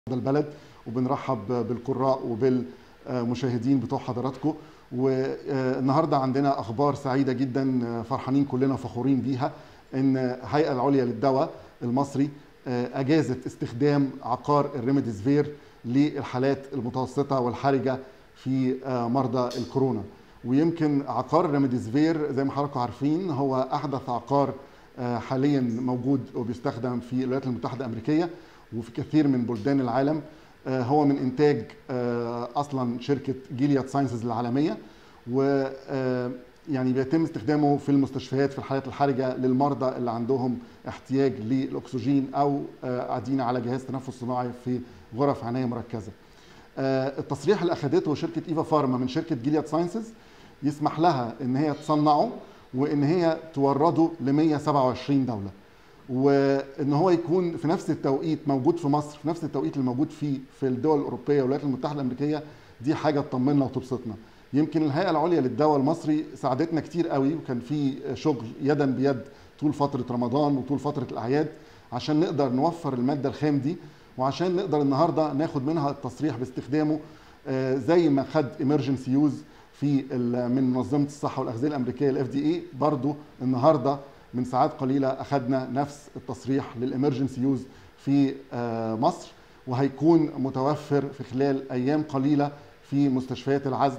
البلد وبنرحب بالقراء وبالمشاهدين بتوع حضراتكم والنهارده عندنا اخبار سعيده جدا فرحانين كلنا فخورين بيها ان الهيئه العليا للدواء المصري اجازت استخدام عقار الريميديزفير للحالات المتوسطه والحرجه في مرضى الكورونا ويمكن عقار الريميديزفير زي ما حضراتكم عارفين هو احدث عقار حاليا موجود وبيستخدم في الولايات المتحده الامريكيه وفي كثير من بلدان العالم هو من انتاج اصلا شركه جيلياد ساينسز العالميه و يعني بيتم استخدامه في المستشفيات في الحالات الحرجه للمرضى اللي عندهم احتياج للاكسجين او قاعدين على جهاز تنفس صناعي في غرف عنايه مركزه. التصريح اللي اخذته شركه ايفا فارما من شركه جيلياد ساينسز يسمح لها ان هي تصنعه وان هي تورده ل 127 دوله. وان هو يكون في نفس التوقيت موجود في مصر في نفس التوقيت اللي موجود فيه في الدول الاوروبيه والولايات المتحده الامريكيه دي حاجه تطمنا وتبسطنا يمكن الهيئه العليا للدواء المصري ساعدتنا كتير قوي وكان في شغل يدا بيد طول فتره رمضان وطول فتره الاعياد عشان نقدر نوفر الماده الخام دي وعشان نقدر النهارده ناخد منها التصريح باستخدامه زي ما خد ايمرجنسي يوز في من منظمه الصحه والاغذيه الامريكيه الاف دي اي برضه النهارده من ساعات قليله اخذنا نفس التصريح للامرجنسي يوز في مصر وهيكون متوفر في خلال ايام قليله في مستشفيات العزل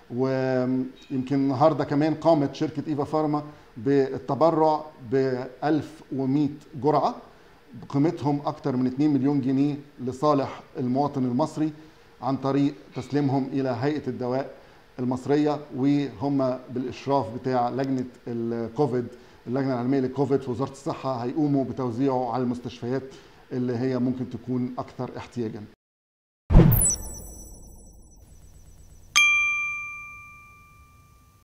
ويمكن النهارده كمان قامت شركه ايفا فارما بالتبرع ب 1100 جرعه قيمتهم اكثر من 2 مليون جنيه لصالح المواطن المصري عن طريق تسليمهم الى هيئه الدواء المصريه وهم بالاشراف بتاع لجنه الكوفيد اللجنه العالميه للكوفيد في وزاره الصحه هيقوموا بتوزيعه على المستشفيات اللي هي ممكن تكون اكثر احتياجا